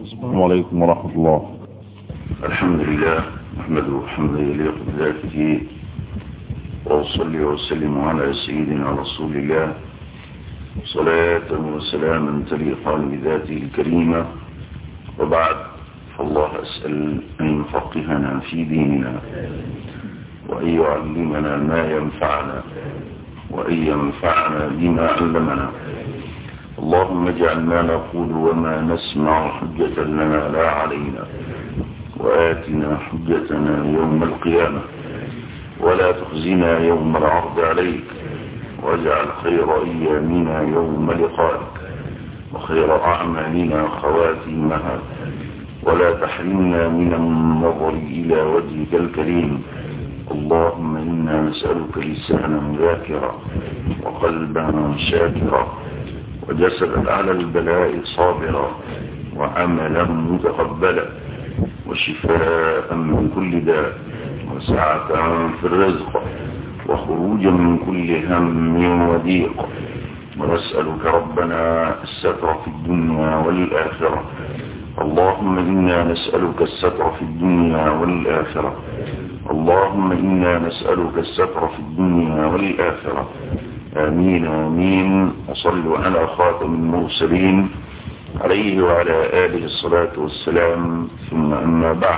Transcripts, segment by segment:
السلام عليكم ورحمة الله الحمد لله نحمده حمدا يليق بذاته وأصلي وسلم على سيدنا رسول الله صلاة وسلاما تليقان بذاته الكريمة وبعد فالله أسأل أن يفقهنا في ديننا وأن يعلمنا ما ينفعنا وأن ينفعنا بما علمنا اللهم اجعل ما نقول وما نسمع حجة لنا لا علينا وآتنا حجتنا يوم القيامة ولا تخزنا يوم العرض عليك واجعل خير أيامنا يوم لقائك وخير أعمالنا خواتيمها ولا تحرمنا من النظر إلى وجهك الكريم اللهم إنا نسألك لسانا ذاكرا وقلبا شاكرا وجسدا على البلاء صابرا وعملا متقبلا وشفاء من كل داء وسعة في الرزق وخروجا من كل هم وضيق ونسألك ربنا الستر في الدنيا والآخرة اللهم إنا نسألك الستر في الدنيا والآخرة اللهم إنا نسألك الستر في الدنيا والآخرة آمين آمين وصلوا على خاتم المرسلين عليه وعلى آله الصلاة والسلام ثم أما بعد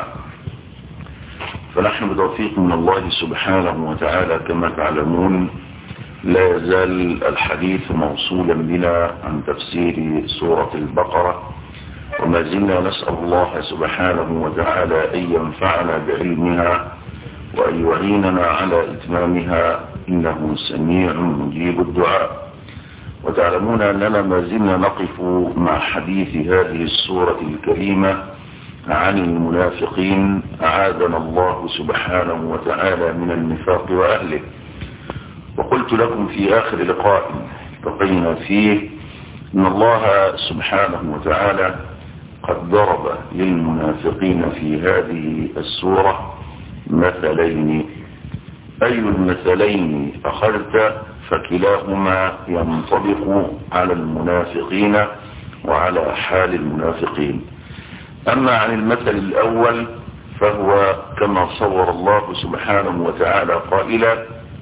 فنحن بتوفيق من الله سبحانه وتعالى كما تعلمون لا يزال الحديث موصولا بنا عن تفسير سورة البقرة وما زلنا نسأل الله سبحانه وتعالى أن ينفعنا بعلمها وأن يعيننا على إتمامها إنه سميع مجيب الدعاء وتعلمون أننا ما زلنا نقف مع حديث هذه السورة الكريمة عن المنافقين أعاذنا الله سبحانه وتعالى من النفاق وأهله وقلت لكم في آخر لقاء التقينا فيه أن الله سبحانه وتعالى قد ضرب للمنافقين في هذه السورة مثلين أي المثلين أخذت فكلاهما ينطبق على المنافقين وعلى حال المنافقين أما عن المثل الأول فهو كما صور الله سبحانه وتعالى قائلا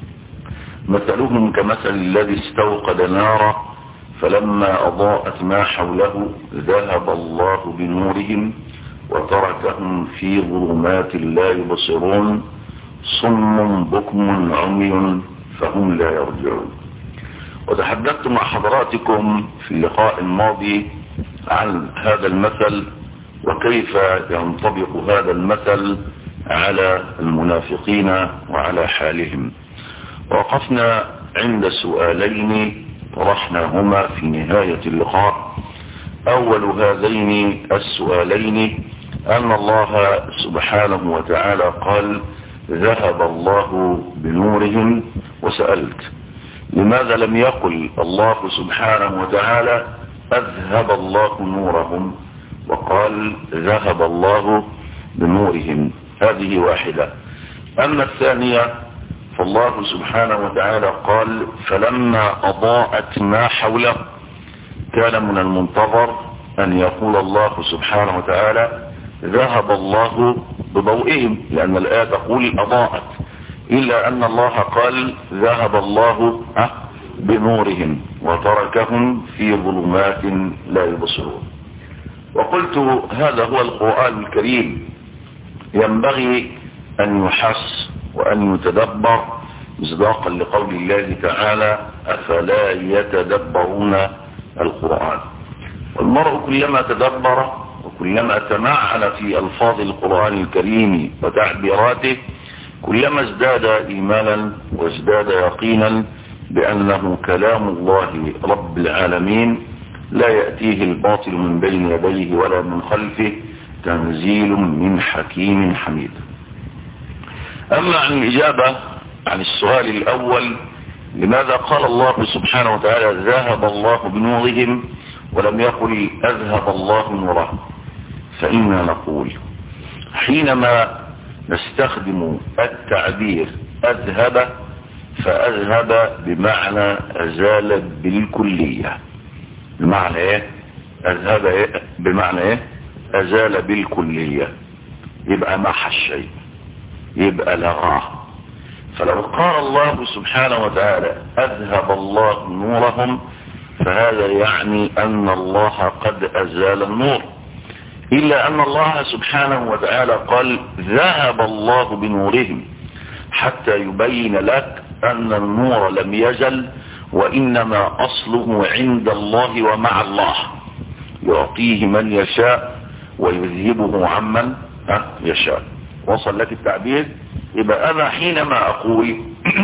مثلهم كمثل الذي استوقد نارا فلما أضاءت ما حوله ذهب الله بنورهم وتركهم في ظلمات لا يبصرون صم بكم عمي فهم لا يرجعون وتحدثت مع حضراتكم في اللقاء الماضي عن هذا المثل وكيف ينطبق هذا المثل على المنافقين وعلى حالهم وقفنا عند سؤالين طرحناهما في نهاية اللقاء أول هذين السؤالين أن الله سبحانه وتعالى قال ذهب الله بنورهم وسألت لماذا لم يقل الله سبحانه وتعالى أذهب الله نورهم وقال ذهب الله بنورهم هذه واحدة أما الثانية فالله سبحانه وتعالى قال فلما أضاءت ما حوله كان من المنتظر أن يقول الله سبحانه وتعالى ذهب الله بضوئهم لأن الآية تقول أضاءت إلا أن الله قال ذهب الله بنورهم وتركهم في ظلمات لا يبصرون وقلت هذا هو القرآن الكريم ينبغي أن يحس وأن يتدبر مصداقا لقول الله تعالى أفلا يتدبرون القرآن والمرء كلما تدبر وكلما تمعن في ألفاظ القرآن الكريم وتعبيراته كلما ازداد إيمانا وازداد يقينا بأنه كلام الله رب العالمين لا يأتيه الباطل من بين يديه ولا من خلفه تنزيل من حكيم حميد أما عن الإجابة عن السؤال الأول لماذا قال الله سبحانه وتعالى ذهب الله بنورهم ولم يقل أذهب الله نورهم فإنا نقول حينما نستخدم التعبير أذهب فأذهب بمعنى أزال بالكلية بمعنى إيه أذهب إيه؟ بمعنى إيه ازال بالكلية يبقى محى الشيء يبقى لغاه فلو قال الله سبحانه وتعالى اذهب الله نورهم فهذا يعني ان الله قد ازال النور الا ان الله سبحانه وتعالى قال ذهب الله بنورهم حتى يبين لك ان النور لم يزل وانما اصله عند الله ومع الله يعطيه من يشاء ويذهبه عمن يشاء وصل لك التعبير يبقى انا حينما اقول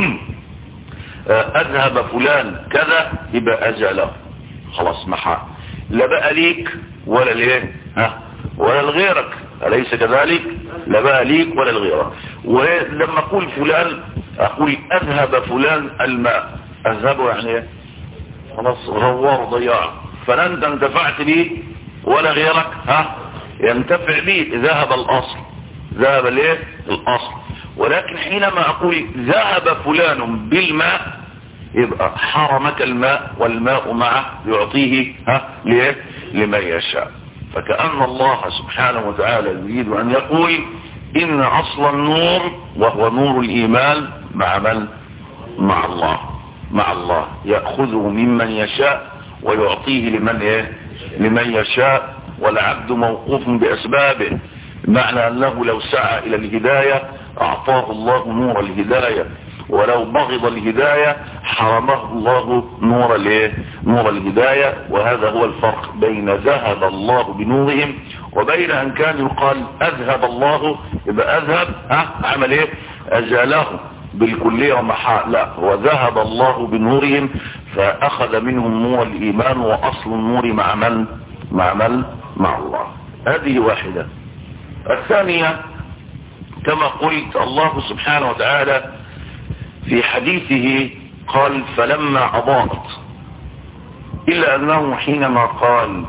اذهب فلان كذا يبقى ازاله خلاص محى لا بقى ليك ولا ليه ها ولا لغيرك أليس كذلك لا بقى ليك ولا لغيرك ولما اقول فلان اقول اذهب فلان الماء اذهبه يعني ايه خلاص غوار ضياع فلا انت انتفعت به ولا غيرك ها ينتفع به ذهب الاصل ذهب الايه الاصل ولكن حينما اقول ذهب فلان بالماء يبقى حرمك الماء والماء معه يعطيه ها ليه لمن يشاء فكأن الله سبحانه وتعالى يريد ان يقول ان اصل النور وهو نور الايمان مع من مع الله مع الله يأخذه ممن يشاء ويعطيه لمن ايه لمن يشاء والعبد موقوف بأسبابه معنى أنه لو سعى إلى الهداية أعطاه الله نور الهداية ولو بغض الهداية حرمه الله نور الايه نور الهداية وهذا هو الفرق بين ذهب الله بنورهم وبين ان كان يقال اذهب الله يبقى اذهب ها عمل ايه ازاله بالكلية ومحاء لا هو ذهب الله بنورهم فاخذ منهم نور الايمان واصل النور مع من مع من مع الله هذه واحدة الثانية كما قلت الله سبحانه وتعالى في حديثه قال فلما أضاءت إلا أنه حينما قال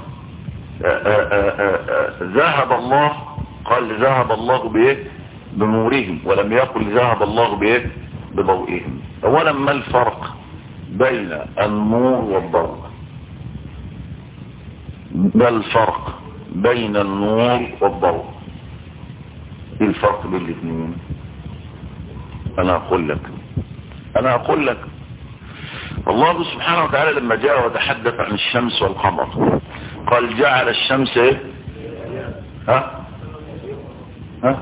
ذهب الله قال ذهب الله بإيه بنورهم ولم يقل ذهب الله بإيه بضوئهم أولا ما الفرق بين النور والضوء ما الفرق بين النور والضوء ايه الفرق بين الاثنين انا اقول لك انا اقول لك الله سبحانه وتعالى لما جاء وتحدث عن الشمس والقمر قال جعل الشمس ايه ها ها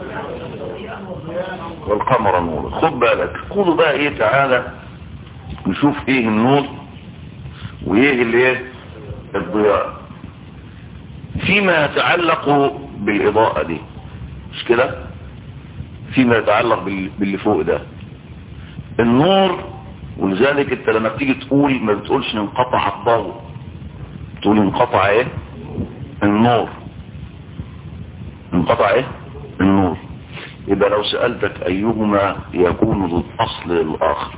والقمر نور خد بالك خدوا بقى ايه تعالى نشوف ايه النور وايه الايه الضياء فيما يتعلق بالاضاءة دي مش كده فيما يتعلق باللي فوق ده النور ولذلك انت لما بتيجي تقول ما بتقولش انقطع الضوء تقول انقطع ايه النور انقطع ايه النور يبقى لو سألتك ايهما يكون الاصل للاخر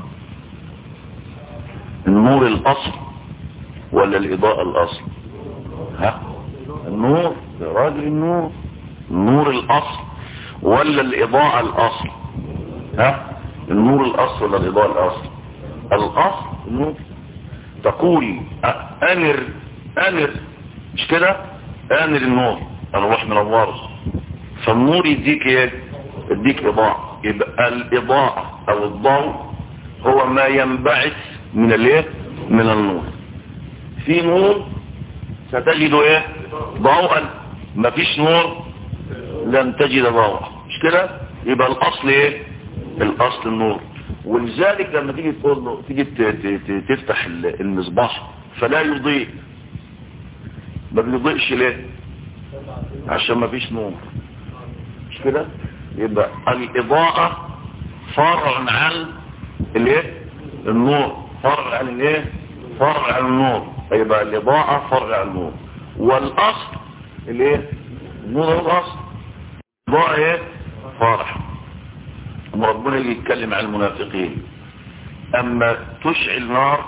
النور الاصل ولا الاضاءة الاصل ها النور يا راجل النور النور الاصل ولا الاضاءة الاصل ها النور الاصل ولا الاضاءة الاصل الاصل النور تقول انر انر مش كده انر النور الروح منور فالنور يديك ايه يديك اضاءة يبقى الاضاءة او الضوء هو ما ينبعث من الايه من النور في نور ستجد ايه ضوءا مفيش نور لن تجد ضوءا مش كده يبقى الاصل ايه الاصل النور ولذلك لما تيجي تقول له تيجي تفتح المصباح فلا يضيء ما بيضيئش ليه عشان ما فيش نور مش كده يبقى الاضاءة فرع عن الايه النور فرع عن الايه فرع عن النور يبقى الاضاءة فرع عن النور والاصل الايه النور الاصل الاضاءة ايه فرع اما ربنا اللي يتكلم عن المنافقين اما تشعل نار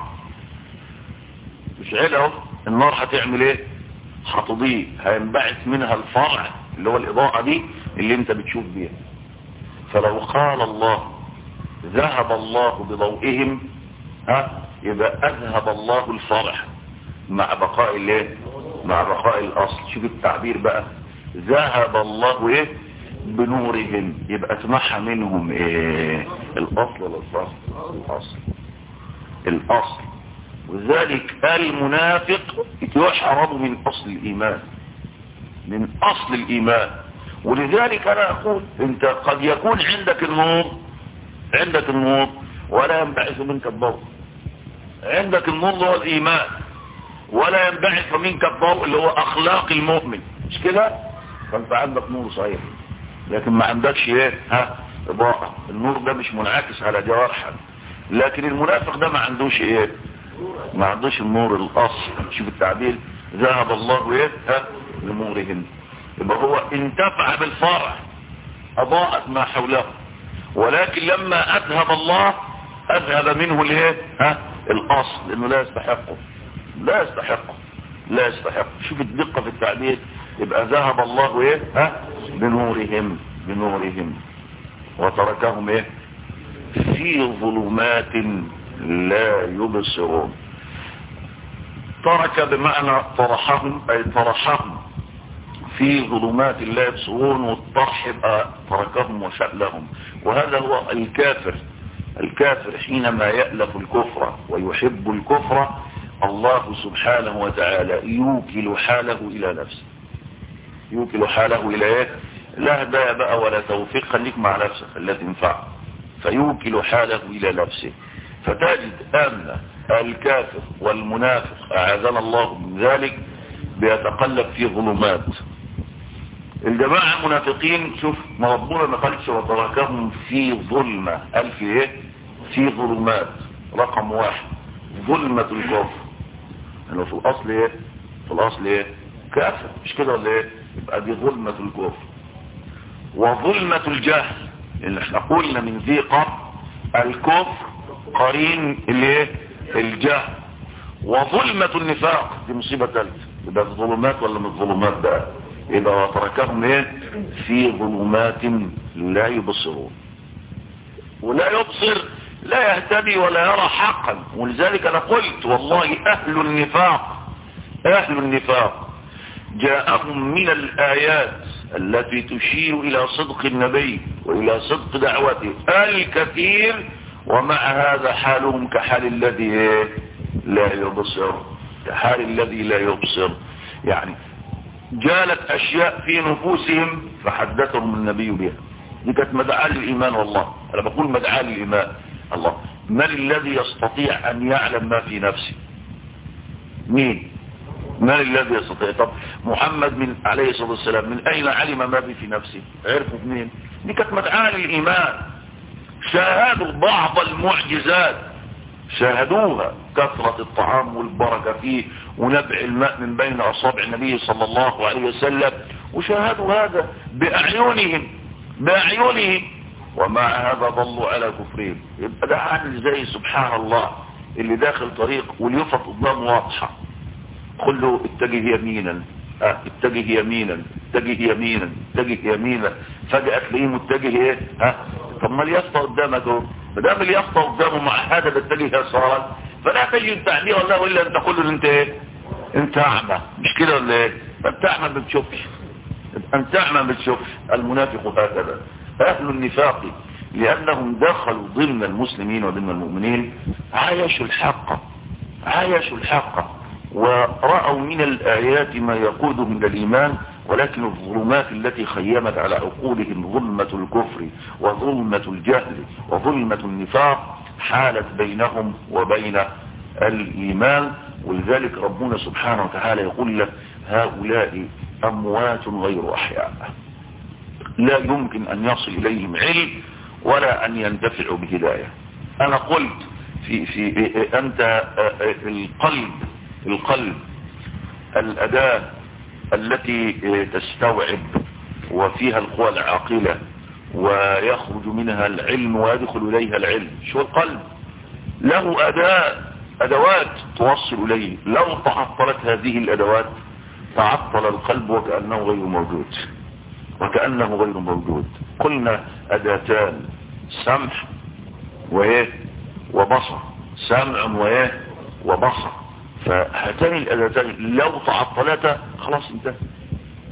تشعله النار هتعمل ايه هتضيء هينبعث منها الفرع اللي هو الاضاءة دي اللي انت بتشوف بيها فلو قال الله ذهب الله بضوئهم ها يبقى اذهب الله الفرع مع بقاء الايه مع بقاء الاصل شوف التعبير بقى ذهب الله ايه بنورهم يبقى اتمحى منهم ايه الاصل ولا الاصل الاصل الاصل وذلك المنافق يحرم من اصل الايمان من اصل الايمان ولذلك انا اقول انت قد يكون عندك النور عندك النور ولا ينبعث منك الضوء عندك النور هو الايمان ولا ينبعث منك الضوء اللي هو اخلاق المؤمن مش كده فانت عندك نور صحيح لكن ما عندكش ايه ها اضاءه النور ده مش منعكس على جوارحك لكن المنافق ده ما عندوش ايه ما عندوش النور الاصل شوف التعبير ذهب الله ايه ها لنورهم يبقى هو انتفع بالفرع اضاءت ما حوله ولكن لما اذهب الله اذهب منه الايه ها الاصل لانه لا يستحقه لا يستحقه لا يستحق شوف الدقة في التعبير يبقى ذهب الله ايه ها بنورهم بنورهم وتركهم ايه في ظلمات لا يبصرون ترك بمعنى طرحهم اي طرحهم في ظلمات لا يبصرون والطرح يبقى تركهم وشألهم وهذا هو الكافر الكافر حينما يألف الكفر ويحب الكفر الله سبحانه وتعالى يوكل حاله إلى نفسه يوكل حاله إلى ايه لا هدايا بقى ولا توفيق خليك مع نفسك التي تنفع فيوكل حاله إلى نفسه فتجد أن الكافر والمنافق أعاذنا الله من ذلك بيتقلب في ظلمات الجماعة المنافقين شوف ما ربنا ما قالش وتركهم في ظلمة ألف ايه في ظلمات رقم واحد ظلمة الكفر انه في الاصل ايه في الاصل ايه كافر مش كده ولا ايه يبقى دي ظلمة الكفر وظلمة الجهل اللي احنا قلنا من ذي قبل الكفر قرين الايه الجهل وظلمة النفاق دي مصيبة ثالثة يبقى في ظلمات ولا من ظلمات بقى يبقى وتركهم ايه في ظلمات لا يبصرون ولا يبصر لا يهتدي ولا يرى حقا ولذلك انا قلت والله اهل النفاق اهل النفاق جاءهم من الايات التي تشير الى صدق النبي والى صدق دعوته الكثير ومع هذا حالهم كحال الذي لا يبصر كحال الذي لا يبصر يعني جالت اشياء في نفوسهم فحدثهم النبي بها دي كانت مدعاة للايمان والله انا بقول مدعاة للايمان الله من الذي يستطيع ان يعلم ما في نفسه مين من الذي يستطيع طب محمد من عليه الصلاة والسلام من اين علم ما في نفسه عرفوا منين دي كانت مدعاة للايمان شاهدوا بعض المعجزات شاهدوها كثرة الطعام والبركة فيه ونبع الماء من بين أصابع النبي صلى الله عليه وسلم وشاهدوا هذا بأعينهم بأعينهم ومع هذا ظلوا على كفرهم يبقى ده عامل زي سبحان الله اللي داخل طريق واليفط قدامه واضحة قل له اتجه يمينا اه اتجه يمينا اتجه يمينا اتجه يمينا فجأة تلاقيه متجه ايه ها طب ما اليافطة قدامك اهو ما دام اليافطة قدامه مع هذا بتجه يسارا فلا تجد تعليه ولا الا ان تقول له انت ايه انت اعمى مش كده ولا ايه انت اعمى ما بتشوفش انت اعمى ما بتشوفش المنافق هكذا اهل النفاق لانهم دخلوا ضمن المسلمين وضمن المؤمنين عايشوا الحق عايشوا الحق ورأوا من الآيات ما يقودهم إلى الإيمان ولكن الظلمات التي خيمت على عقولهم ظلمة الكفر وظلمة الجهل وظلمة النفاق حالت بينهم وبين الإيمان ولذلك ربنا سبحانه وتعالى يقول له هؤلاء أموات غير أحياء لا يمكن أن يصل إليهم علم ولا أن ينتفعوا بهداية أنا قلت في, في أنت القلب القلب الأداة التي تستوعب وفيها القوى العاقلة ويخرج منها العلم ويدخل إليها العلم شو القلب له أداة أدوات توصل إليه لو تعطلت هذه الأدوات تعطل القلب وكأنه غير موجود وكأنه غير موجود قلنا أداتان سمع وإيه وبصر سمع وإيه وبصر فهاتان الأداتان لو تعطلتا خلاص انتهى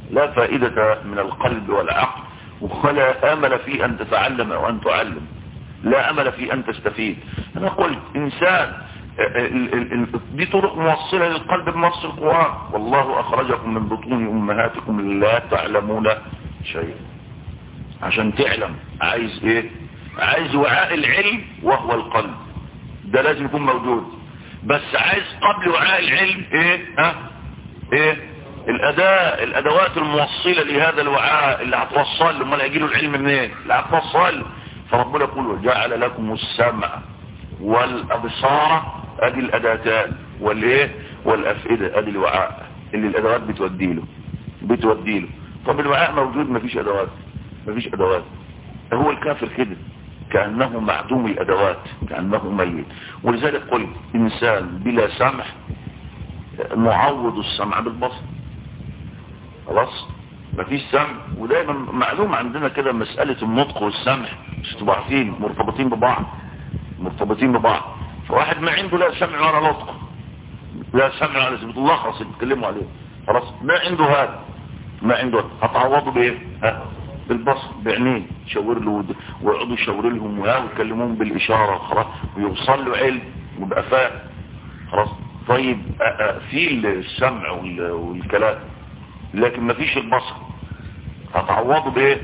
لا فائدة من القلب والعقل ولا امل في ان تتعلم او ان تعلم لا امل في ان تستفيد انا قلت انسان دي طرق موصلة للقلب بنص القرآن والله اخرجكم من بطون امهاتكم لا تعلمون شيء عشان تعلم عايز ايه عايز وعاء العلم وهو القلب ده لازم يكون موجود بس عايز قبل وعاء العلم ايه ها ايه الاداة الادوات الموصلة لهذا الوعاء اللي هتوصل له امال هيجي له العلم منين اللي هتوصل فربنا يقول وجعل لكم السمع والابصار ادي الاداتان والايه والافئدة ادي الوعاء اللي الادوات بتودي له بتودي له طب الوعاء موجود مفيش ادوات مفيش ادوات هو الكافر كده كأنه معدوم الادوات كأنه ميت ولذلك قلت انسان بلا سمع معوض السمع بالبصر خلاص مفيش سمع ودايما معلوم عندنا كده مسألة النطق والسمع مش تبقوا عارفين مرتبطين ببعض مرتبطين ببعض فواحد ما عنده لا سمع ولا نطق لا سمع ولا سمع ملخص يتكلموا عليه خلاص ما عنده هذا ما عنده هتعوضه بايه ها بالبصر بعينيه شاور له ويقعدوا يشاور لهم ويكلموهم بالاشاره خلاص ويوصل له علم ويبقى فاهم خلاص طيب في السمع والكلام لكن ما فيش البصر هتعوضه بايه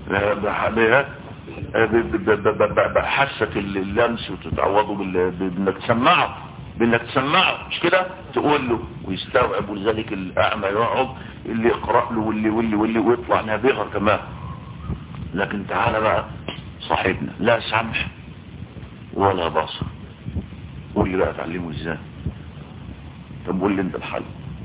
بحاسة اللمس وتتعوضه بانك تسمعه بانك تسمعه مش كده تقول له ويستوعب ولذلك الاعمى يقعد اللي يقرأ له واللي واللي واللي ويطلع نابغة كمان لكن تعالى بقى صاحبنا لا سمع ولا بصر قول لي بقى تعلمه ازاي طب قول لي انت الحل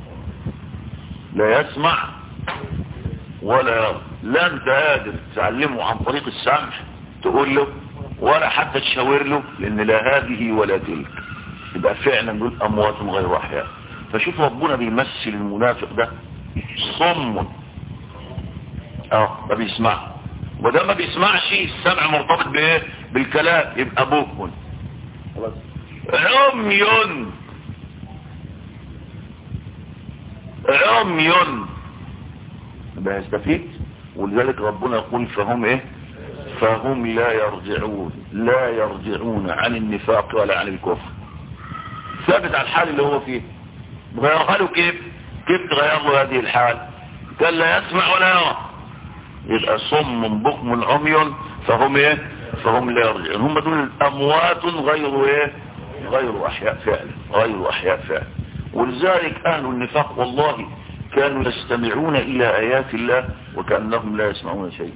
لا يسمع ولا يرى لا انت قادر تعلمه عن طريق السمع تقول له ولا حتى تشاور له لان لا هذه ولا تلك يبقى فعلا دول اموات غير احياء فشوف ربنا بيمثل المنافق ده صم اه ما بيسمع وده ما بيسمعش السمع مرتبط بايه بالكلام يبقى بكم عمي عمي ده يستفيد ولذلك ربنا يقول فهم ايه فهم لا يرجعون لا يرجعون عن النفاق ولا عن الكفر ثابت على الحال اللي هو فيه غيرها له كيف كيف تغير له هذه الحال قال لا يسمع ولا يرى يبقى صم بكم عمي فهم ايه فهم لا يرجعون هم دول اموات غير ايه غير احياء فعلا غير احياء فعلا ولذلك اهل النفاق والله كانوا يستمعون الى ايات الله وكأنهم لا يسمعون شيء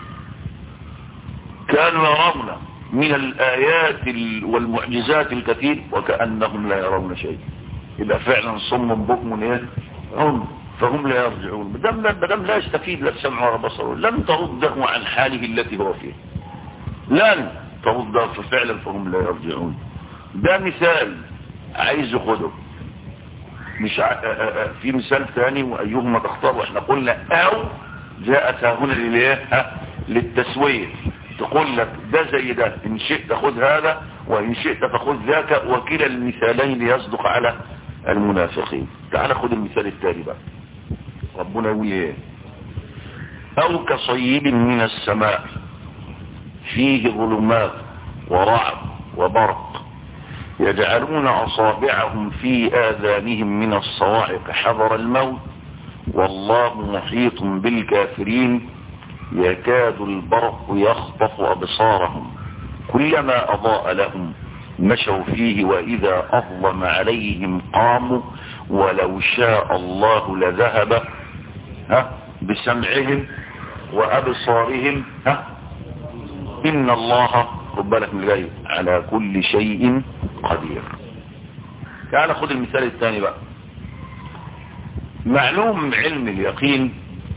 كانوا يرون من الايات والمعجزات الكثير وكأنهم لا يرون شيء يبقى فعلا صم بكم ايه هم فهم لا يرجعون بدم بدم لا يستفيد لا السمع ولا بصر لن ترده عن حاله التي هو فيها لن ترده ففعلا فهم لا يرجعون ده مثال عايز خده مش ع... في مثال ثاني وايهما تختار واحنا قلنا او جاءت هنا للايه للتسويه تقول لك ده زي ده ان شئت خذ هذا وان شئت فخذ ذاك وكلا المثالين يصدق على المنافقين تعال خذ المثال التالي بقى ربنا يقول ايه او كصيب من السماء فيه ظلمات ورعد وبرق يجعلون أصابعهم في آذانهم من الصواعق حذر الموت والله محيط بالكافرين يكاد البرق يخطف أبصارهم كلما أضاء لهم مشوا فيه وإذا أظلم عليهم قاموا ولو شاء الله لذهب ها بسمعهم وأبصارهم ها إن الله خد بالك من الجاي على كل شيء قدير تعال خد المثال الثاني بقى معلوم علم اليقين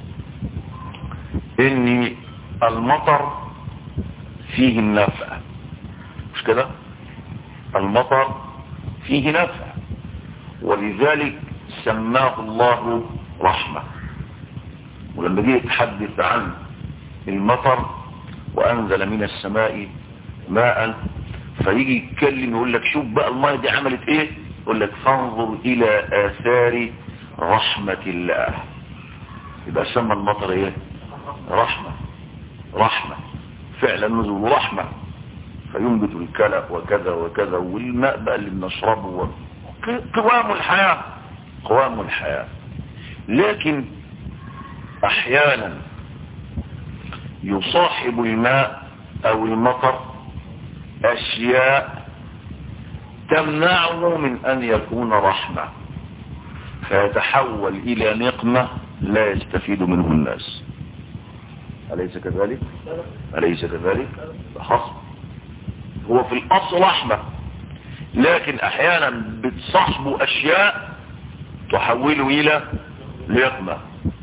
ان المطر فيه النفع مش كده المطر فيه نفع ولذلك سماه الله رحمة ولما جه يتحدث عن المطر وانزل من السماء ماء فيجي يتكلم يقول لك شوف بقى الماء دي عملت ايه يقول لك فانظر الى اثار رحمة الله يبقى سمى المطر ايه رحمة رحمة فعلا نزول رحمة فينبت الكلى وكذا وكذا والماء بقى اللي بنشربه قوام الحياة قوام الحياة لكن احيانا يصاحب الماء او المطر اشياء تمنعه من ان يكون رحمة فيتحول الى نقمة لا يستفيد منه الناس أليس كذلك أليس كذلك حصل هو في الأصل رحمة لكن أحيانا بتصاحبه أشياء تحوله إلى نقمة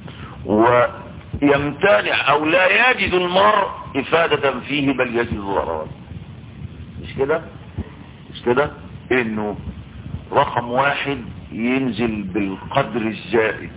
ويمتنع أو لا يجد المرء إفادة فيه بل يجد ضررا مش كده مش كده إنه رقم واحد ينزل بالقدر الزائد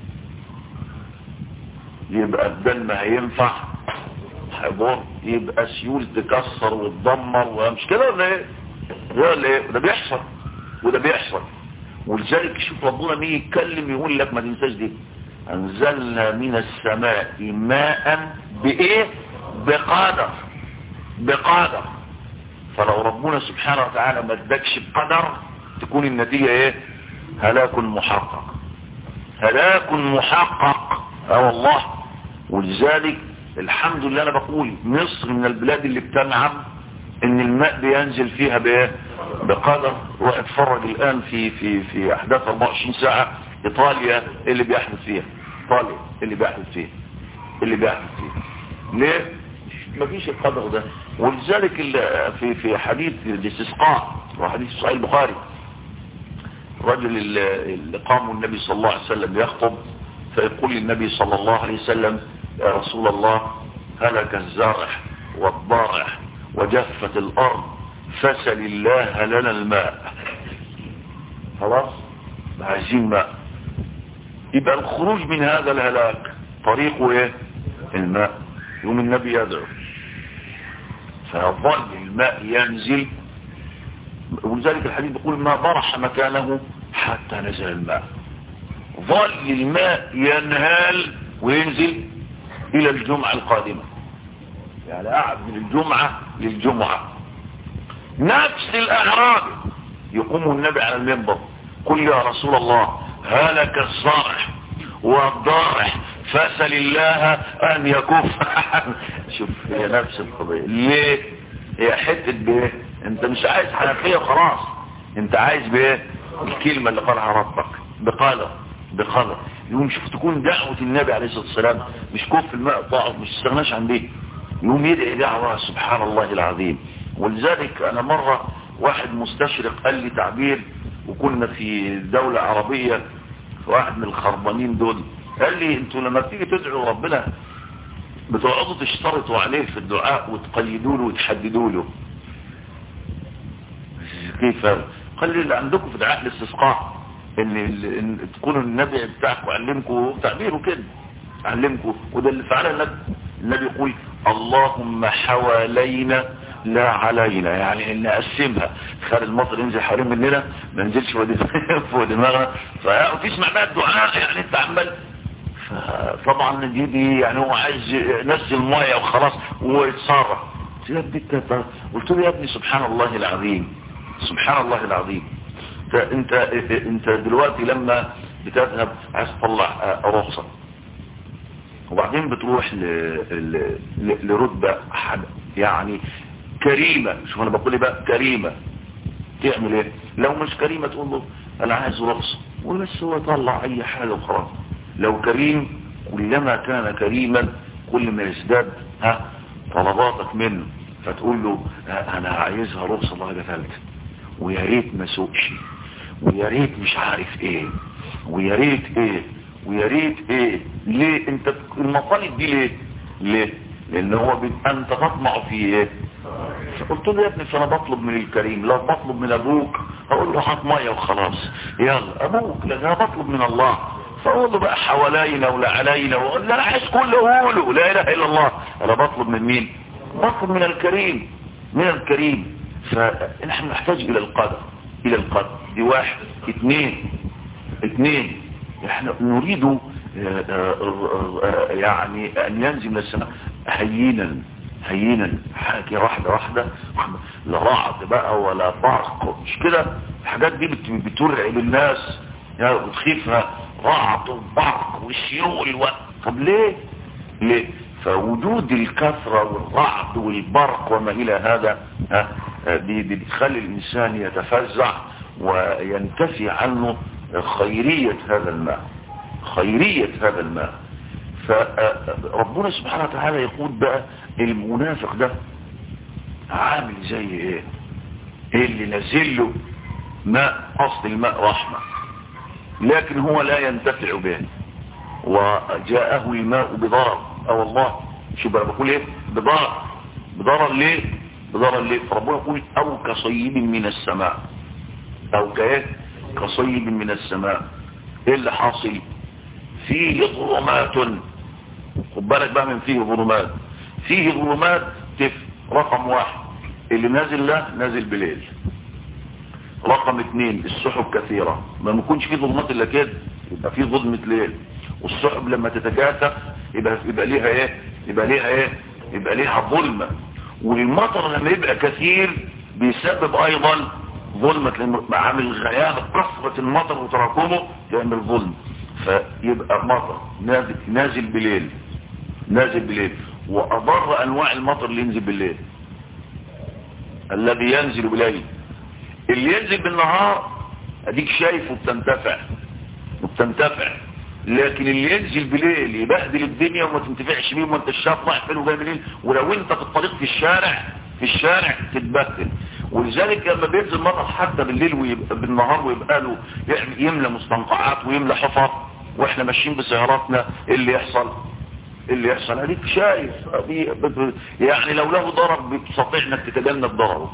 يبقى الدم هينفع هيضر يبقى سيول تكسر وتدمر ومش كده ولا ايه ولا ايه ده بيحصل وده بيحصل ولذلك شوف ربنا مين يتكلم يقول لك ما تنساش دي انزلنا من السماء ماء بايه بقدر بقدر فلو ربنا سبحانه وتعالى ما ادكش بقدر تكون النتيجة ايه هلاك محقق هلاك محقق اه والله ولذلك الحمد لله انا بقول مصر من البلاد اللي بتنعم ان الماء بينزل فيها بايه بقدر روح اتفرج الان في في في احداث 24 ساعة ايطاليا اللي بيحدث فيها ايطاليا اللي بيحدث فيها اللي بيحدث فيها ليه مفيش القدر ده ولذلك في في حديث الاستسقاء وحديث صحيح البخاري الرجل اللي قام النبي صلى الله عليه وسلم يخطب فيقول للنبي صلى الله عليه وسلم يا رسول الله هلك الزرع والضارع وجفت الأرض فسل الله لنا الماء خلاص عايزين ماء يبقى الخروج من هذا الهلاك طريقه ايه الماء يوم النبي يدعو فيظل الماء ينزل ولذلك الحديث بيقول ما برح مكانه حتى نزل الماء ظل الماء ينهال وينزل الى الجمعة القادمة يعني قعد من الجمعة للجمعة نفس الاعراب يقوم النبي على المنبر قل يا رسول الله هلك الصارح والضارح فسل الله ان يكف شوف هي نفس القضية ليه هي حتة بايه انت مش عايز حنفية خلاص انت عايز بايه الكلمة اللي قالها ربك بقدر بقدر يقوم شوف تكون دعوة النبي عليه الصلاة والسلام مش كف الماء ضعف مش استغناش عن دي يقوم يدعي دعوة سبحان الله العظيم ولذلك انا مرة واحد مستشرق قال لي تعبير وكنا في دولة عربية واحد من الخربانين دول قال لي انتوا لما بتيجي تدعوا ربنا بتقعدوا تشترطوا عليه في الدعاء وتقيدوا له وتحددوا له كيف قال لي اللي عندكم في دعاء الاستسقاء ان, إن تكونوا النبي بتاعكم علمكم تعبيره كده علمكم وده اللي فعله النبي النبي يقول اللهم حوالينا لا علينا يعني ان نقسمها خلي المطر ينزل حوالين مننا ما ينزلش فوق دماغنا فتسمع بقى الدعاء يعني انت عمال طبعا دي, دي يعني هو عايز ينزل ميه وخلاص وهو يتصرف قلت له يا ابني سبحان الله العظيم سبحان الله العظيم انت انت انت دلوقتي لما بتذهب عايز تطلع رخصه وبعدين بتروح ل... ل... لرتبه يعني كريمه شوف انا بقول بقى كريمه تعمل ايه لو مش كريمه تقول له انا عايز رخصه وبس هو يطلع اي حاجه وخلاص لو كريم كلما كان كريما كل ما يزداد ها طلباتك منه فتقول له انا عايزها رخصه درجه ثالثه ويا ريت ما سوقش ويا ريت مش عارف ايه ويا ريت ايه ويا ريت ايه ليه انت المطالب دي ليه ليه لان هو انت تطمع في ايه فقلت له يا ابني فانا بطلب من الكريم لو بطلب من ابوك اقول له هات ميه وخلاص يلا ابوك لكن انا بطلب من الله فاقول له بقى حوالينا ولا علينا واقول له انا عايز كله قوله لا اله الا الله انا بطلب من مين بطلب من الكريم من الكريم فنحن نحتاج الى القدر الى القدر دي واحد اثنين اثنين احنا نريد يعني ان ينزل من السماء هينا هينا حاجة واحدة واحدة لا رعد بقى ولا برق مش كده الحاجات دي بترعب الناس يعني بتخيفها رعد وبرق والسيول و... طب ليه ليه فوجود الكثرة والرعد والبرق وما الى هذا ها دي, دي بتخلي الانسان يتفزع وينتفي عنه خيرية هذا الماء خيرية هذا الماء فربنا سبحانه وتعالى يقول بقى المنافق ده عامل زي ايه ايه اللي نزل له ماء اصل الماء رحمة لكن هو لا ينتفع به وجاءه الماء بضرر او الله شو بقى بقول ايه بضرر بضرر ليه بضرر ليه فربنا يقول او كصيب من السماء او كايه كصيب من السماء ايه اللي حاصل فيه ظلمات خد بالك بقى من فيه ظلمات فيه ظلمات تف رقم واحد اللي نازل له نازل بليل رقم اتنين السحب كثيرة ما يكونش فيه ظلمات الا كده يبقى فيه ظلمة ليل والسحب لما تتكاثف يبقى يبقى ليها ايه يبقى ليها ايه يبقى ليها ظلمة والمطر لما يبقى كثير بيسبب ايضا ظلمة لانه عامل غياب كثرة المطر وتراكمه يعمل ظلم فيبقى مطر نازل, نازل بليل نازل بليل واضر انواع المطر اللي ينزل بالليل الذي ينزل بليل اللي ينزل بالنهار اديك شايفه بتنتفع وبتنتفع لكن اللي ينزل بليل يبهدل الدنيا وما تنتفعش بيه وما انت الشاف رايح فين وجاي منين ولو انت في الطريق في الشارع في الشارع تتبهدل ولذلك لما بينزل مطر حتى بالليل ويبقى بالنهار ويبقى له يملى مستنقعات ويملى حفر واحنا ماشيين بسياراتنا ايه اللي يحصل ايه اللي يحصل اديك شايف يعني لو له ضرر بتستطيع انك تتجنب ضرره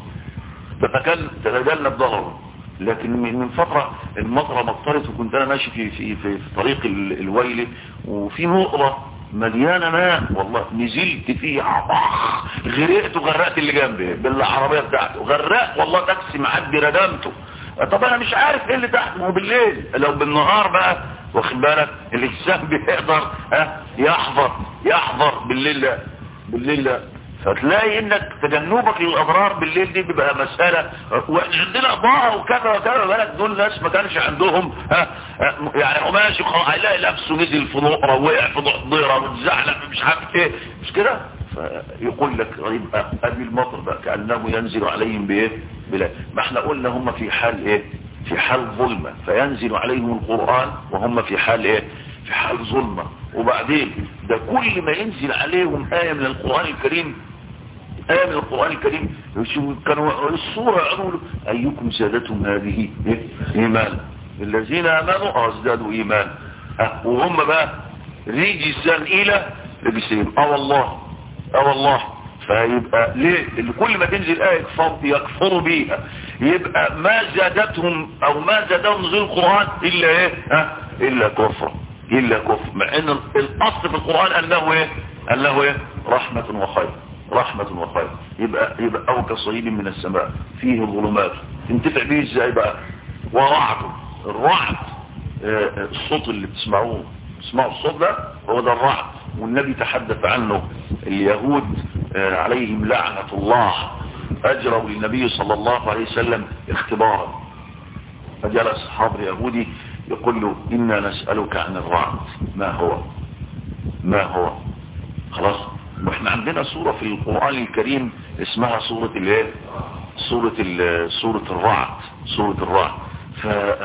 تتجنب ضرره لكن من فترة المطرة مطرت وكنت انا ماشي في, في, في, في طريق الويلي وفي نقرة مليانة ماء والله نزلت فيه عباخ غرقت وغرقت اللي جنبي بالعربية بتاعته غرقت والله تاكسي معدي ردمته طب انا مش عارف ايه اللي تحت ما هو بالليل لو بالنهار بقى واخد بالك الانسان بيقدر ها يحضر يحضر بالليل لا بالليل لا فتلاقي انك تجنبك للاضرار بالليل دي بيبقى مسألة واحنا عندنا اضاءة وكذا وكذا بالك دول ناس ما كانش عندهم ها يعني هو ماشي هيلاقي نفسه نزل في نقرة وقع في ضحضيرة واتزحلق مش عارف ايه مش كده فيقول لك يبقى ابي المطر بقى كأنه ينزل عليهم بايه بلا ما احنا قلنا هم في حال ايه في حال ظلمة فينزل عليهم القرآن وهم في حال ايه في حال ظلمة وبعدين ده كل ما ينزل عليهم آية من القرآن الكريم آية من القرآن الكريم كانوا الصورة يقولوا أيكم زادتهم هذه إيه؟ إيمان الذين آمنوا ازدادوا إيمان أه وهم بقى رجسا إلى رجسهم اه والله اه والله فيبقى ليه اللي كل ما تنزل آية يكفر يكفروا بيها يبقى ما زادتهم او ما زادهم نزول القرآن الا ايه ها الا كفر الا كفر مع ان الاصل في القرآن انه ايه انه ايه رحمة وخير رحمة وخير يبقى يبقى او كصيب من السماء فيه ظلمات تنتفع به ازاي بقى ورعد الرعد آه الصوت اللي بتسمعوه تسمعوا الصوت ده هو ده الرعد والنبي تحدث عنه اليهود آه عليهم لعنة الله اجروا للنبي صلى الله عليه وسلم اختبارا فجلس حاضر يهودي يقول له إنا نسألك عن الرعد ما هو ما هو خلاص واحنا عندنا سورة في القرآن الكريم اسمها سورة الايه سورة سورة الرعد سورة الرعد ف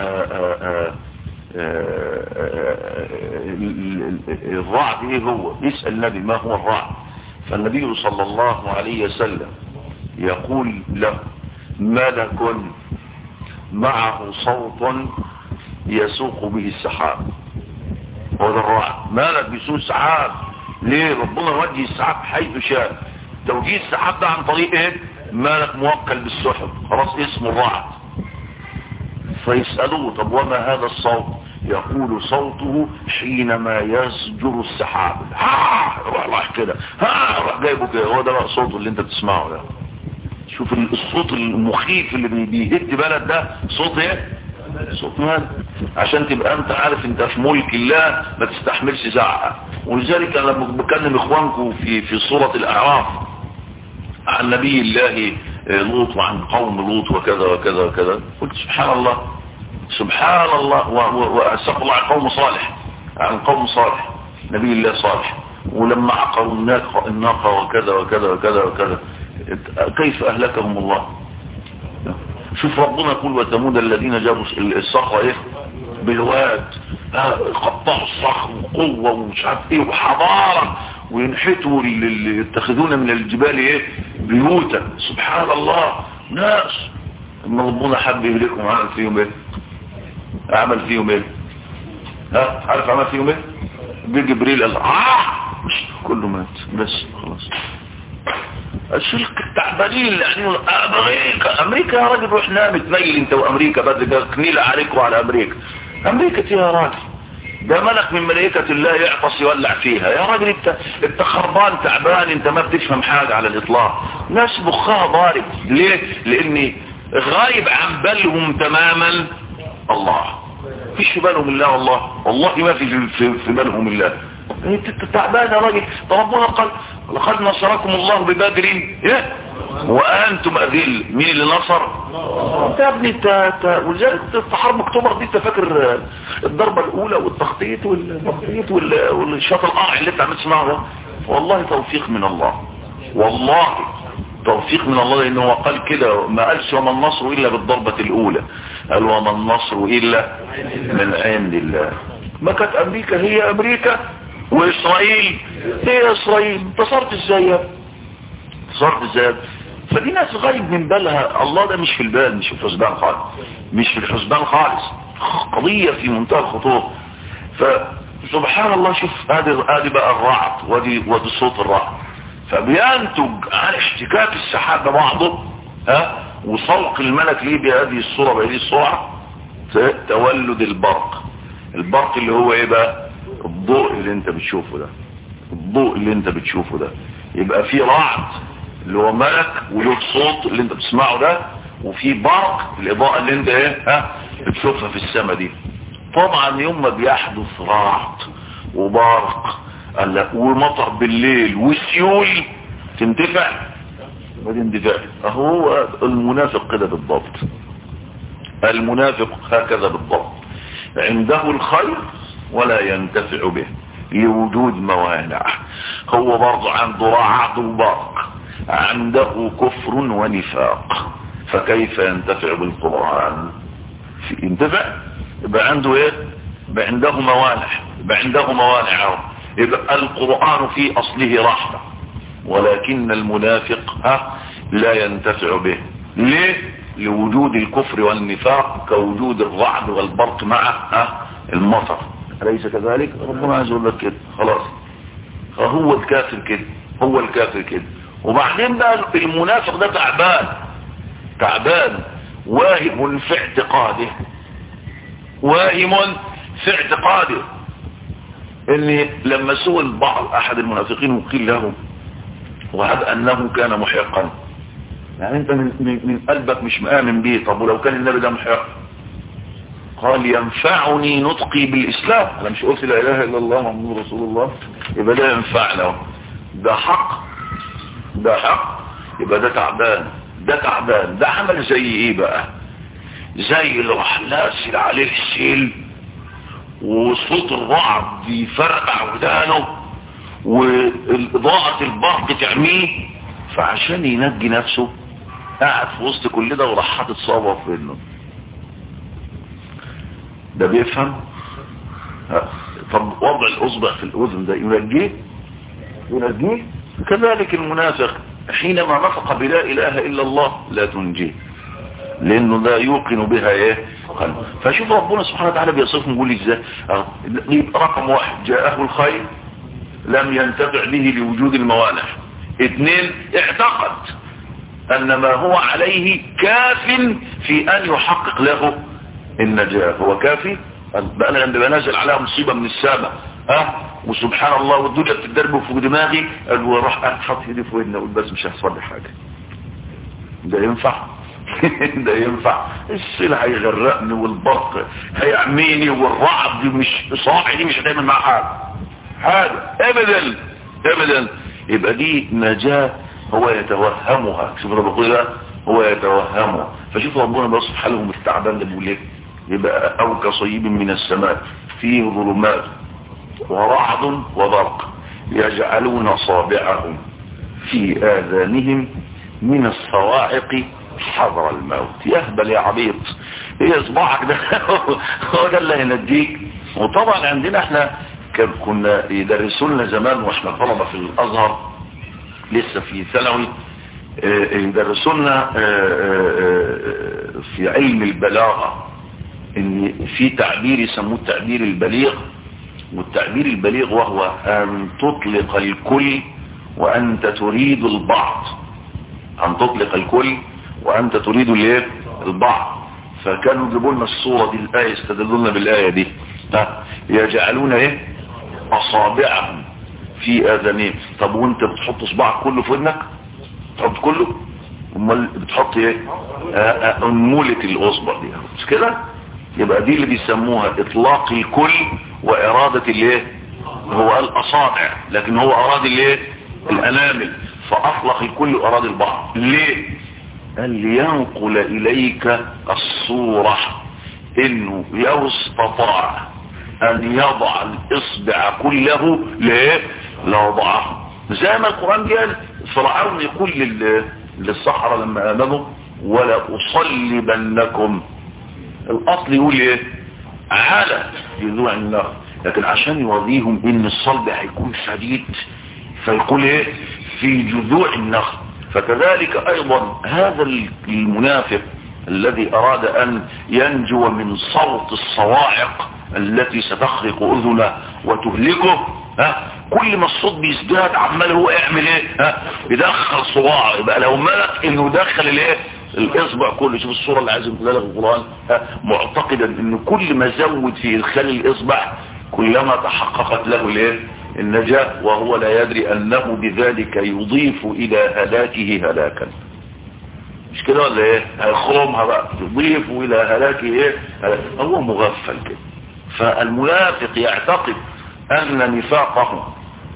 الرعد ايه هو يسأل النبي ما هو الرعد فالنبي صلى الله عليه وسلم يقول له ملك معه صوت يسوق به السحاب هو ده الرعد مالك بيسوق السحاب ليه ربنا يوجه السحاب حيث شاء توجيه السحاب ده عن طريق ايه مالك موكل بالسحب خلاص اسمه الرعد فيسألوه طب وما هذا الصوت يقول صوته حينما يزجر السحاب ها روح راح كده ها روح جايبه كده هو ده بقى صوته اللي انت بتسمعه ده شوف الصوت المخيف اللي بيهد بلد ده صوت ايه صوت مال عشان تبقى انت عارف انت في ملك الله ما تستحملش زعقه ولذلك انا لما بكلم اخوانكم في في سوره الاعراف عن نبي الله لوط وعن قوم لوط وكذا وكذا وكذا قلت سبحان الله سبحان الله واستغفر الله عن قوم صالح عن قوم صالح نبي الله صالح ولما عقروا الناقه الناقه وكذا وكذا وكذا وكذا كيف اهلكهم الله شوف ربنا يقول وثمود الذين جابوا الصخره ايه بالواد قطعوا الصخر وقوه ومش عارف ايه وحضاره وينحتوا اللي يتخذون من الجبال ايه بيوتا سبحان الله ناس اما ربنا حب يهلكهم عمل فيهم ايه عمل فيهم ايه ها عارف عمل فيهم ايه بجبريل قال اه كله مات بس خلاص الشرك التعبانين يعني امريكا امريكا يا راجل روح نام تميل انت وامريكا بدك كنيلة عليك وعلى امريكا امريكا يا راجل ده ملك من ملائكة الله يعطس يولع فيها يا راجل انت انت خربان تعبان انت ما بتفهم حاجة على الاطلاق ناس مخها ضارب ليه لاني غايب عن بالهم تماما الله فيش في بالهم الله والله والله ما في في, في بالهم الله انت تعبان يا راجل ربنا قال لقد نصركم الله ببدر ايه وانتم اذل مين اللي نصر انت يا ابني انت ولذلك في حرب اكتوبر دي انت فاكر الضربه الاولى والتخطيط والتخطيط والشاط القاع اللي انت عملت تسمعه ده والله توفيق من الله والله توفيق من الله لانه هو قال كده ما قالش وما النصر الا بالضربه الاولى قال وما النصر الا من عند الله ما كانت امريكا هي امريكا واسرائيل هي اسرائيل انتصرت ازاي انتصرت ازاي فدي ناس غايب من بالها الله ده مش في البال مش في الحسبان خالص مش في الحسبان خالص قضية في منتهى الخطوره فسبحان الله شوف ادي ادي بقى الرعد ودي ودي صوت الرعد فبينتج عن اشتكاك السحاب ببعضه ها وصلق الملك ليه بهذه الصورة بهذه السرعة تولد البرق البرق اللي هو ايه بقى الضوء اللي انت بتشوفه ده الضوء اللي انت بتشوفه ده يبقى في رعد اللي هو ملك وله صوت اللي انت بتسمعه ده وفي برق الاضاءة اللي انت ايه ها بتشوفها في السماء دي طبعا يوم ما بيحدث رعد وبرق ومطر بالليل وسيول تنتفع ما تندفع هو المنافق كده بالضبط المنافق هكذا بالضبط عنده الخير ولا ينتفع به لوجود موانع هو برضه عنده رعد وبرق عنده كفر ونفاق فكيف ينتفع بالقرآن ينتفع يبقى عنده ايه يبقى عنده موانع يبقى عنده موانع يبقى القرآن في اصله رحمة ولكن المنافق ها لا ينتفع به ليه لوجود الكفر والنفاق كوجود الرعد والبرق مع ها المطر أليس كذلك ربنا عايز يقول لك كده خلاص فهو الكافر كده هو الكافر كده وبعدين بقى المنافق ده تعبان تعبان واهم في اعتقاده واهم في اعتقاده ان لما سئل بعض احد المنافقين وقيل له وهب انه كان محقا يعني انت من, من قلبك مش مآمن بيه طب ولو كان النبي ده محق قال ينفعني نطقي بالاسلام انا مش قلت لا اله الا الله محمد رسول الله يبقى ده ينفعنا ده حق ده حق يبقى ده تعبان ده تعبان ده عمل زي ايه بقى زي اللي راح نازل عليه السيل وصوت الرعد يفرقع ودانه واضاءة البرق تعميه فعشان ينجي نفسه قاعد في وسط كل ده وراح حاطط صابه في ودنه ده بيفهم طب وضع الاصبع في الاذن ده ينجيه ينجيه كذلك المنافق حينما نطق بلا اله الا الله لا تنجيه لانه لا يوقن بها ايه قلب فشوف ربنا سبحانه وتعالى بيصفهم يقول ازاي رقم واحد جاءه الخير لم ينتفع به لوجود الموانع اثنين اعتقد ان ما هو عليه كاف في ان يحقق له النجاة هو كافي بقى انا لما نازل عليها مصيبة من السماء ها وسبحان الله والدنيا بتدرب فوق دماغي قال وراح حط ايدي في ودني اقول بس مش هيحصل لي حاجه ده ينفع ده ينفع السيل هيغرقني والبرق هيعميني والرعد مش صاحي دي مش هتعمل معاه حاجه حاجه ابدا ابدا يبقى دي نجاه هو يتوهمها شوف انا بقول ده هو يتوهمها فشوف ربنا بس حالهم التعبان ده بيقول ايه يبقى او كصيب من السماء فيه ظلمات ورعد وبرق يجعلون اصابعهم في اذانهم من الصواعق حضر الموت يهبل يا عبيط ايه اصبعك ده هو ده اللي هينجيك وطبعا عندنا احنا كنا يدرسوا لنا زمان واحنا طلبه في الازهر لسه في ثانوي يدرسوا لنا في علم البلاغه ان في تعبير يسموه التعبير البليغ والتعبير البليغ وهو ان تطلق الكل وانت تريد البعض ان تطلق الكل وانت تريد الايه البعض فكانوا يجيبوا لنا الصورة دي الآية يستدلوا لنا بالآية دي ها يجعلون ايه اصابعهم في اذانهم طب وانت بتحط صباعك كله في ودنك تحط كله امال بتحط ايه انمولة الاصبع دي مش كده يبقى دي اللي بيسموها اطلاق الكل وارادة الايه هو الاصابع لكن هو اراد الايه الانامل فاطلق الكل واراد البعض ليه قال لينقل اليك الصورة انه لو استطاع ان يضع الاصبع كله ليه لوضعه زي ما القرآن قال فرعون يقول للصحراء لما امنوا ولا اصلبنكم الاصل يقول ايه على جذوع النار لكن عشان يوضيهم ان الصلب هيكون شديد فيقول ايه في جذوع النخل فكذلك ايضا هذا المنافق الذي اراد ان ينجو من صوت الصواعق التي ستخرق اذنه وتهلكه ها كل ما الصوت بيزداد عمال هو يعمل ايه ها يدخل صباعه يبقى لو ملك انه يدخل الايه الاصبع كله شوف الصورة اللي عايز يقولها لك القرآن معتقدا ان كل ما زود في ادخال الاصبع كلما تحققت له الايه النجاة وهو لا يدري انه بذلك يضيف الى هلاكه هلاكا مش كده ولا ايه هيخرمها بقى يضيف الى هلاكه ايه هلاك. هو مغفل كده فالمنافق يعتقد ان نفاقه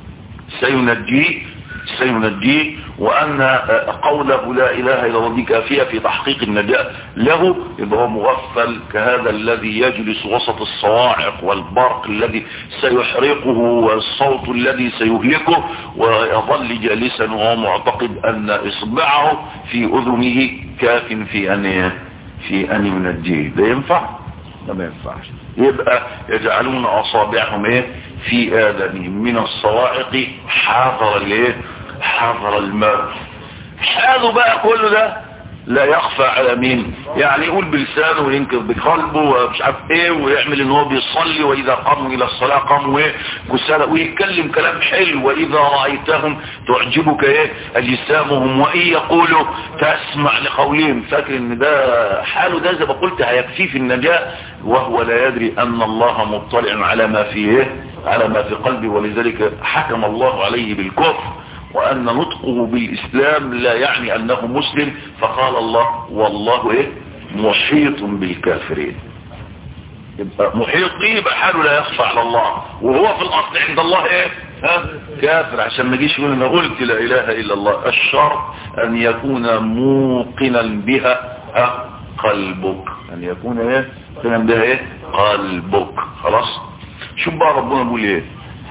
سينجيه سينجيه وأن قوله لا إله إلا الله دي كافية في تحقيق النجاة له يبقى هو مغفل كهذا الذي يجلس وسط الصواعق والبرق الذي سيحرقه والصوت الذي سيهلكه ويظل جالسا وهو معتقد أن إصبعه في أذنه كاف في أن في أن ينجيه ده ينفع؟ ده ما ينفعش يبقى يجعلون أصابعهم ايه في آذانهم من الصواعق حاضر الايه حضر الماء هذا بقى كل ده لا يخفى على مين يعني يقول بلسانه وينكر بقلبه ومش عارف ايه ويعمل ان هو بيصلي واذا قاموا الى الصلاة قاموا ايه كسالى ويتكلم كلام حلو واذا رأيتهم تعجبك ايه اجسامهم وان يقولوا تسمع لقولهم فاكر ان ده حاله ده زي ما قلت هيكفيه في النجاة وهو لا يدري ان الله مطلع على ما فيه على ما في قلبه ولذلك حكم الله عليه بالكفر وأن نطقه بالإسلام لا يعني أنه مسلم فقال الله والله إيه محيط بالكافرين يبقى محيط به يبقى حاله لا يخفى على الله وهو في الأصل عند الله إيه ها كافر عشان ما يجيش يقول أنا قلت لا إله إلا الله الشرط أن يكون موقنا بها ها قلبك أن يكون إيه موقنا بها إيه قلبك خلاص شوف بقى ربنا بيقول إيه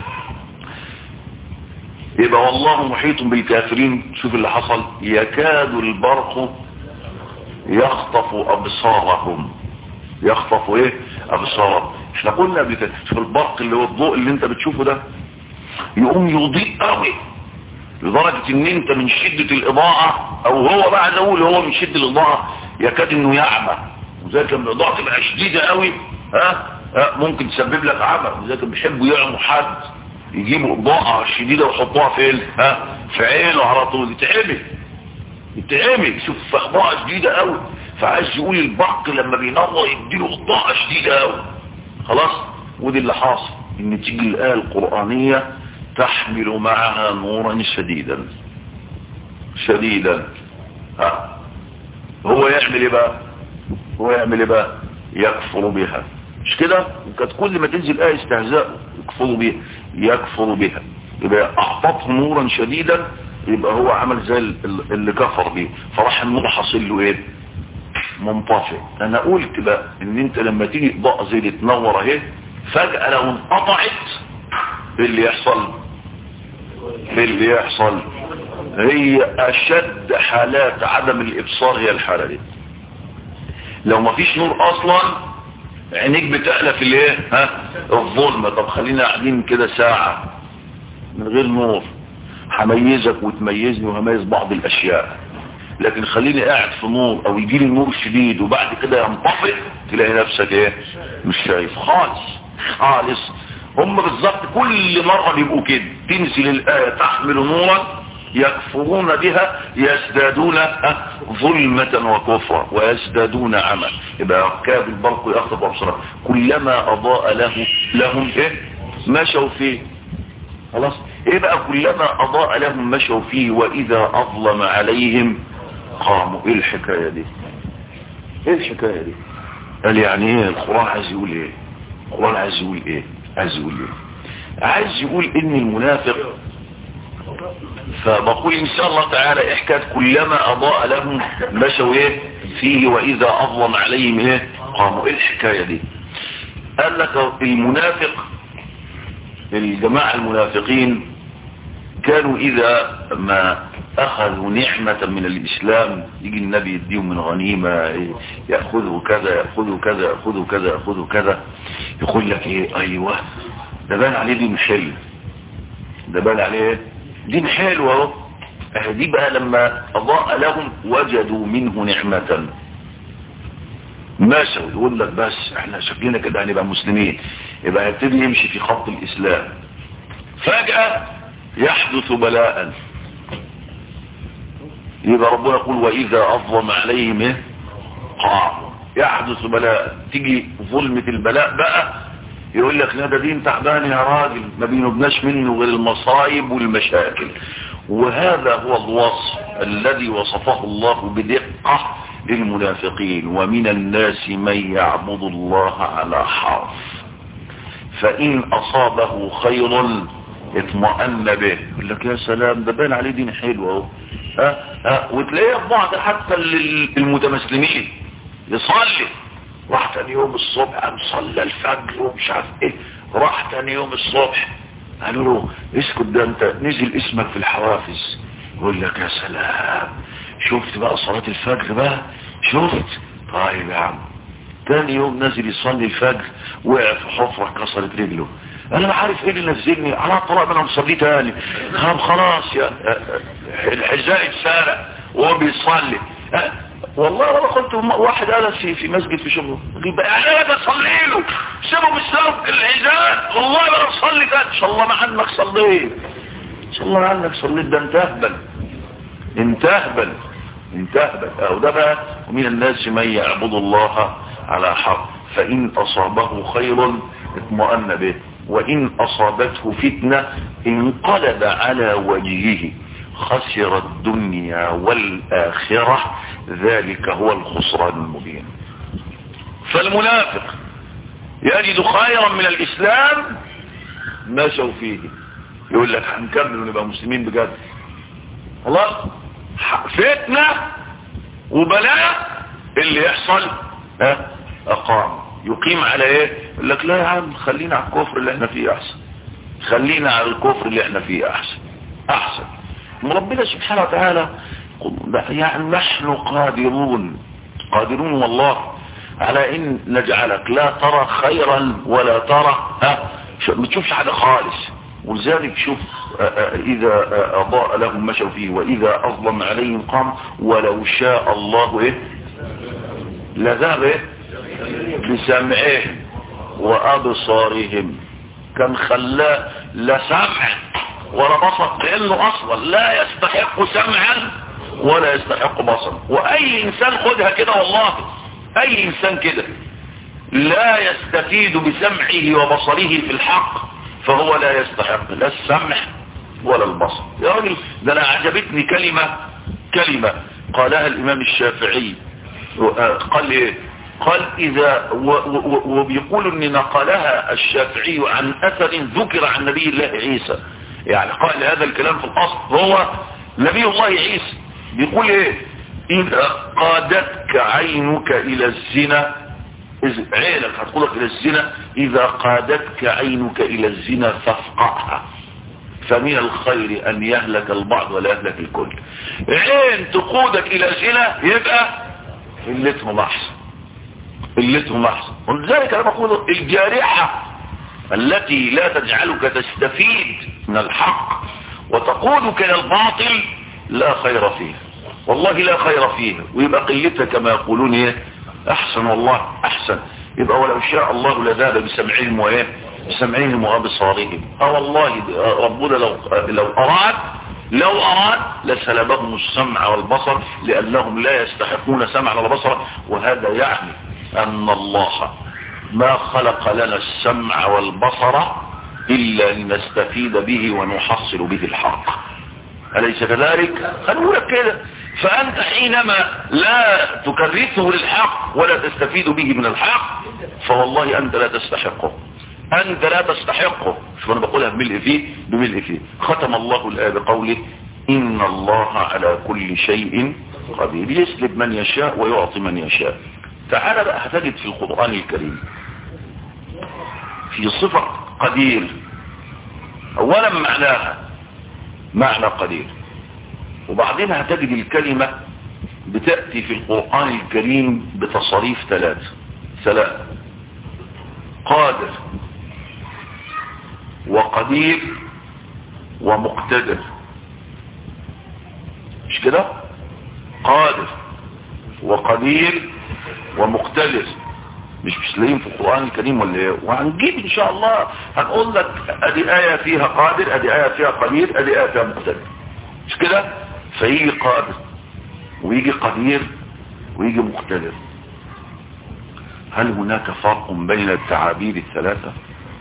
يبقى والله محيط بالكافرين شوف اللي حصل يكاد البرق يخطف ابصارهم يخطف ايه ابصارهم احنا قلنا قبل كده في البرق اللي هو الضوء اللي انت بتشوفه ده يقوم يضيء قوي لدرجة ان انت من شدة الاضاءة او هو بقى اقول هو من شدة الاضاءة يكاد انه يعمى وذلك لما الاضاءة تبقى شديدة قوي ها, ها ممكن تسبب لك عمى وذلك بيحبوا يعموا حد يجيبوا اضاءة شديدة ويحطوها فين ها في عينه على طول يتعمل يتعمل شوف في اضاءة شديدة قوي فعايز يقول البرق لما بينور يديله اضاءة شديدة قوي خلاص ودي اللي حاصل ان تيجي الآية القرآنية تحمل معها نورا شديدا شديدا ها هو يعمل ايه بقى هو يعمل ايه بقى يكفر بها مش كده وكانت كل ما تنزل آية استهزاء يكفر بها يكفر بها يبقى اعطته نورا شديدا يبقى هو عمل زي اللي كفر بيه فراح النور حاصل له ايه منطفئ انا قلت بقى ان انت لما تيجي ضاء زي اللي تنور اهي فجأة لو انقطعت ايه اللي يحصل ايه اللي يحصل هي اشد حالات عدم الابصار هي الحالة دي لو ما فيش نور اصلا عينيك بتألف الايه ها الظلمة طب خلينا قاعدين كده ساعة من غير نور هميزك وتميزني وهميز بعض الاشياء لكن خليني قاعد في نور او يجي لي نور شديد وبعد كده ينطفئ تلاقي نفسك ايه مش شايف خالص خالص هم بالظبط كل مرة بيبقوا كده تنزل الآية تحمل نورا يكفرون بها يزدادون ظلمة وكفرا ويزدادون عمى يبقى كاب البرق يخطف أبصرا كلما أضاء له لهم إيه مشوا فيه خلاص إيه بقى كلما أضاء لهم مشوا فيه وإذا أظلم عليهم قاموا إيه الحكاية دي إيه الحكاية دي قال يعني إيه القرآن عايز يقول إيه القرآن عايز يقول إيه عايز يقول إيه عايز يقول إن المنافق فبقول ان شاء الله تعالى احكاد كلما اضاء لهم مشوا ايه فيه واذا اظلم عليهم ايه قاموا ايه الحكاية دي قال لك المنافق الجماعة المنافقين كانوا اذا ما اخذوا نعمة من الاسلام يجي النبي يديهم من غنيمة يأخذوا كذا يأخذوا كذا يأخذوا كذا يأخذوا كذا يقول لك ايه ايوه ده بان عليه دين حلو ده بان عليه دين حلو اهو دي بقى لما اضاء لهم وجدوا منه نعمة ماشوا يقول لك بس احنا شكلنا كده هنبقى مسلمين يبقى يبتدي يمشي في خط الاسلام فجأة يحدث بلاء يبقى ربنا يقول واذا اظلم عليهم ايه قاموا يحدث بلاء تيجي ظلمة البلاء بقى يقول لك لا ده دين تعبان يا راجل ما بينبناش منه غير المصايب والمشاكل وهذا هو الوصف الذي وصفه الله بدقة للمنافقين ومن الناس من يعبد الله على حرف فإن أصابه خير اطمأن به يقول لك يا سلام ده باين عليه دين حلو اهو ها ها وتلاقيه بعض حتى المتمسلمين يصلي راح تاني يوم الصبح قام صلى الفجر ومش عارف ايه راح تاني يوم الصبح قالوا له اسكت ده انت نزل اسمك في الحوافز يقول لك يا سلام شفت بقى صلاة الفجر بقى شفت طيب يا عم تاني يوم نزل يصلي الفجر وقع في حفرة كسرت رجله انا ما عارف ايه اللي نزلني على طلع انا مصلي تاني خلاص خلاص يا الحذاء اتسارق وهو بيصلي والله انا قلت واحد قال في في مسجد في شغله يعني انا بصلي له سيبه بالسلام العزاء والله انا بصلي كده ان شاء الله ما عنك صليت ان شاء الله ما عنك صليت ده انت اهبل انت اهبل انت اهبل او ده بقى ومن الناس من يعبد الله على حق فان اصابه خير اطمأن به وان اصابته فتنة انقلب على وجهه خسر الدنيا والآخرة ذلك هو الخسران المبين فالمنافق يجد خيرا من الإسلام مشوا فيه يقول لك هنكمل ونبقى مسلمين بجد خلاص فتنة وبلاء اللي يحصل ها أقام يقيم على ايه يقول لك لا يا عم خلينا على الكفر اللي احنا فيه احسن خلينا على الكفر اللي احنا فيه احسن احسن ربنا سبحانه وتعالى يعني نحن قادرون قادرون والله على ان نجعلك لا ترى خيرا ولا ترى ها ما تشوفش حاجة خالص ولذلك شوف اذا اضاء لهم مشوا فيه واذا اظلم عليهم قام ولو شاء الله ايه لذهب ايه بسمعهم وابصارهم كان خلاه لا سمع ولا بصر لانه اصلا لا يستحق سمعا ولا يستحق بصرا واي انسان خدها كده والله اي انسان كده لا يستفيد بسمعه وبصره في الحق فهو لا يستحق لا السمع ولا البصر يا راجل ده انا عجبتني كلمة كلمة قالها الامام الشافعي قال ايه قال اذا وبيقول ان نقلها الشافعي عن اثر ذكر عن نبي الله عيسى يعني قال هذا الكلام في الاصل هو نبي الله عيسى بيقول ايه اذا قادتك عينك الى الزنا عينك هتقولك الى الزنا اذا قادتك عينك الى الزنا فافقعها فمن الخير ان يهلك البعض ولا يهلك الكل عين تقودك الى الزنا يبقى قلتهم احسن قلتهم احسن ولذلك انا بقول الجارحة التي لا تجعلك تستفيد من الحق وتقودك الى الباطل لا خير فيها والله لا خير فيها ويبقى قلتها كما يقولون ايه احسن والله احسن يبقى ولو شاء الله لذهب بسمعهم وايه بسمعهم وابصارهم اه والله ربنا لو لو اراد لو اراد لسلبهم السمع والبصر لانهم لا يستحقون سمع ولا بصر وهذا يعني ان الله ما خلق لنا السمع والبصر الا لنستفيد به ونحصل به الحق أليس كذلك خلوا لك كده فأنت حينما لا تكرسه للحق ولا تستفيد به من الحق فوالله أنت لا تستحقه أنت لا تستحقه شو أنا بقولها بملء فيه بملء فيه ختم الله الآية بقوله إن الله على كل شيء قدير يسلب من يشاء ويعطي من يشاء تعال بقى هتجد في القرآن الكريم في صفة قدير أولا معناها معنى قدير وبعدين هتجد الكلمة بتأتي في القرآن الكريم بتصريف ثلاثة ثلاثة قادر وقدير ومقتدر مش كده قادر وقدير ومقتدر مش مش لاقيين في القرآن الكريم ولا ايه وهنجيب ان شاء الله هنقول لك ادي آية فيها قادر ادي آية فيها قدير ادي آية فيها مقتدر مش كده فيجي قادر ويجي قدير ويجي مقتدر هل هناك فرق بين التعابير الثلاثة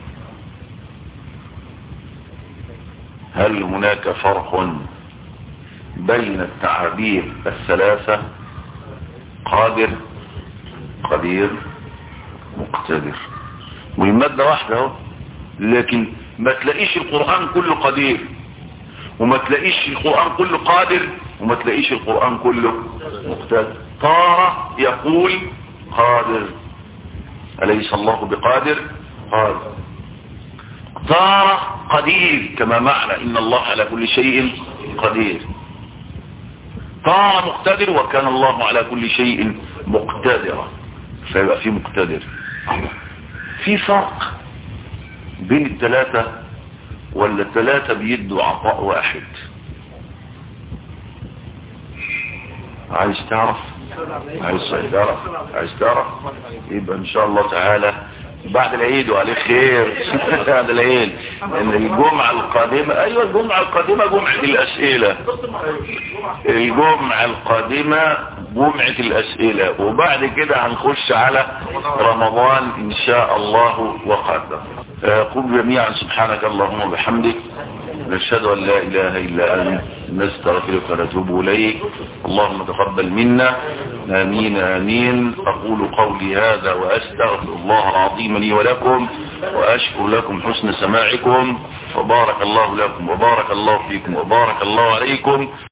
هل هناك فرق بين التعابير الثلاثة قادر قدير مقتدر والمادة واحدة اهو لكن ما تلاقيش القرآن كله قدير وما تلاقيش القرآن كله قادر وما تلاقيش القرآن كله مقتدر طارة يقول قادر أليس الله بقادر قادر طارة قدير كما معنى إن الله على كل شيء قدير طار مقتدر وكان الله على كل شيء مقتدرا فيبقى في مقتدر في فرق بين الثلاثة ولا الثلاثة بيدوا عطاء واحد عايز تعرف عايز تعرف عايز تعرف يبقى ان شاء الله تعالى بعد العيد وعليه خير بعد العيد ان الجمعة القادمة ايوه الجمعة القادمة جمعة الاسئلة الجمعة القادمة جمعة الاسئلة وبعد كده هنخش على رمضان ان شاء الله وقدر قل جميعا سبحانك اللهم وبحمدك نشهد ان لا اله الا انت نستغفرك ونتوب اليك اللهم تقبل منا امين امين اقول قولي هذا واستغفر الله العظيم لي ولكم واشكر لكم حسن سماعكم وبارك الله لكم وبارك الله فيكم وبارك الله عليكم